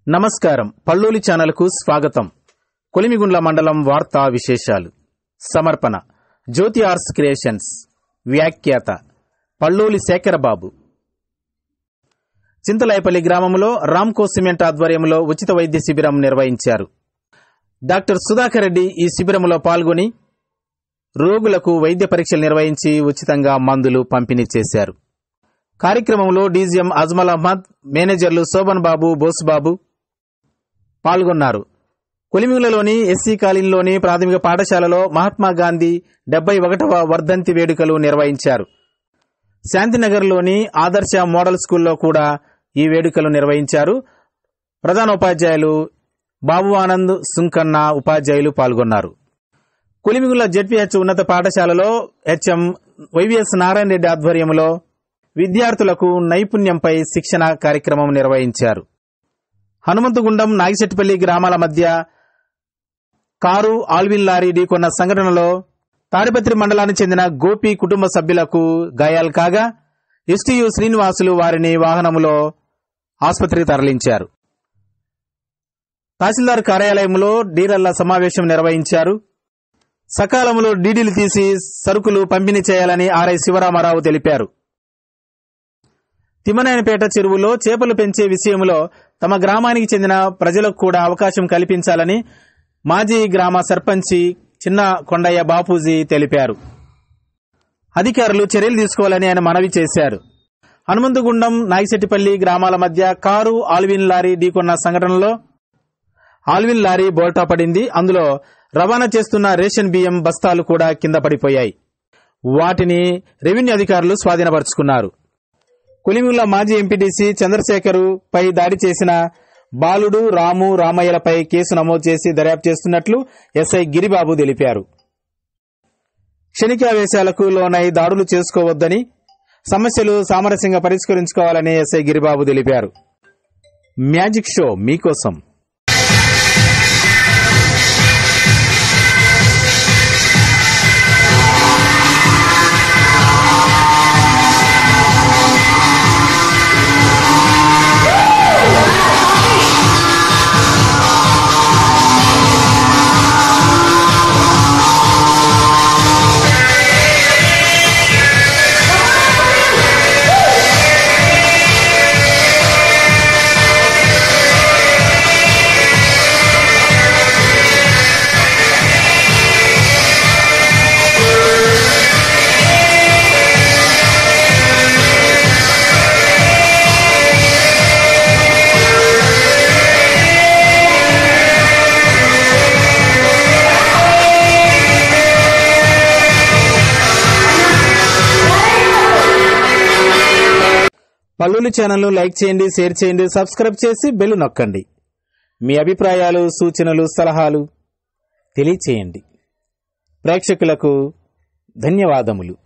నమస్కారం పల్లూలి ఛానల్కు స్వాగతం కొలిమిగుండ్ల మండలం వార్తా విశేషాలు సమర్పణ జ్యోతి ఆర్ట్స్ క్రియేషన్స్ వ్యాఖ్యాత పల్లూలి శేఖరబాబు చింతలాయపల్లి గ్రామంలో రామ్కో సిమెంట్ ఆధ్వర్యంలో ఉచిత వైద్య శిబిరం నిర్వహించారు డాక్టర్ సుధాకర్ రెడ్డి ఈ శిబిరంలో పాల్గొని రోగులకు వైద్య పరీక్షలు నిర్వహించి ఉచితంగా మందులు పంపిణీ చేశారు కార్యక్రమంలో డీజీఎం అజ్మల్ అహ్మద్ మేనేజర్లు శోభన్ బాబు బోసుబాబు పాల్గొన్నారు కొలిమిగులలోని ఎస్సీ కాలనీలోని ప్రాథమిక పాఠశాలలో మహాత్మా గాంధీ డెబ్బై ఒకటవ వర్ధంతి వేడుకలు నిర్వహించారు శాంతినగర్లోని ఆదర్శ మోడల్ స్కూల్లో కూడా ఈ వేడుకలు నిర్వహించారు ప్రధానోపాధ్యాయులు బాబు ఆనంద్ సుంకన్న ఉపాధ్యాయులు పాల్గొన్నారు కొలిమిగుల జెడ్పీహెచ్ ఉన్నత పాఠశాలలో హెచ్ఎం వైవిఎస్ నారాయణ రెడ్డి ఆధ్వర్యంలో విద్యార్థులకు నైపుణ్యంపై శిక్షణ కార్యక్రమం నిర్వహించారు హనుమంతగుండం నాగిశెట్టిపల్లి గ్రామాల మధ్య కారు ఆల్విన్ లారీ ఢీకొన్న సంఘటనలో తాడిపత్రి మండలానికి చెందిన గోపి కుటుంబ సభ్యులకు గాయాలు కాగా ఎస్టీయు శ్రీనివాసులు వారిని వాహనములో ఆసుపత్రికి తరలించారు తహసీల్దార్ కార్యాలయంలో డీలర్ల సమావేశం నిర్వహించారు సకాలంలో డీడీలు తీసి సరుకులు పంపిణీ చేయాలని ఆర్ఐ శివరామారావు తెలిపారు తిమ్మనాయనపేట చెరువులో చేపలు పెంచే విషయంలో తమ గ్రామానికి చెందిన ప్రజలకు కూడా అవకాశం కల్పించాలని మాజీ గ్రామ సర్పంచి చిన్న కొండయ్య బాపూజీ తెలిపారు అధికారులు చర్యలు తీసుకోవాలని ఆయన మనవి చేశారు హనుమంతగుండం నాగిశెట్టిపల్లి గ్రామాల మధ్య కారు ఆల్విన్ లారీ ఢీకొన్న సంఘటనలో ఆల్విన్ లారీ బోల్టా పడింది అందులో రవాణా చేస్తున్న రేషన్ బియ్యం బస్తాలు కూడా కింద పడిపోయాయి వాటిని రెవెన్యూ అధికారులు స్వాధీనపరుచుకున్నారు కొలిమిగుల మాజీ ఎంపీటీసీ చంద్రశేఖరు పై దాడి చేసిన బాలుడు రాము రామయ్యలపై కేసు నమోదు చేసి దర్యాప్తు చేస్తున్నట్లు ఎస్ఐ గిరిబాబు తెలిపారు క్షణికావేశాలకు లోనై దాడులు చేసుకోవద్దని సమస్యలు సామరస్యంగా పరిష్కరించుకోవాలని ఎస్ఐ గిరిబాబు తెలిపారు మ్యాజిక్ షో మీకోసం పల్లులు ఛానల్ లైక్ చేయండి షేర్ చేయండి సబ్స్క్రైబ్ చేసి బెల్ నొక్కండి మీ అభిప్రాయాలు సూచనలు సలహాలు తెలియచేయండి ప్రేక్షకులకు ధన్యవాదములు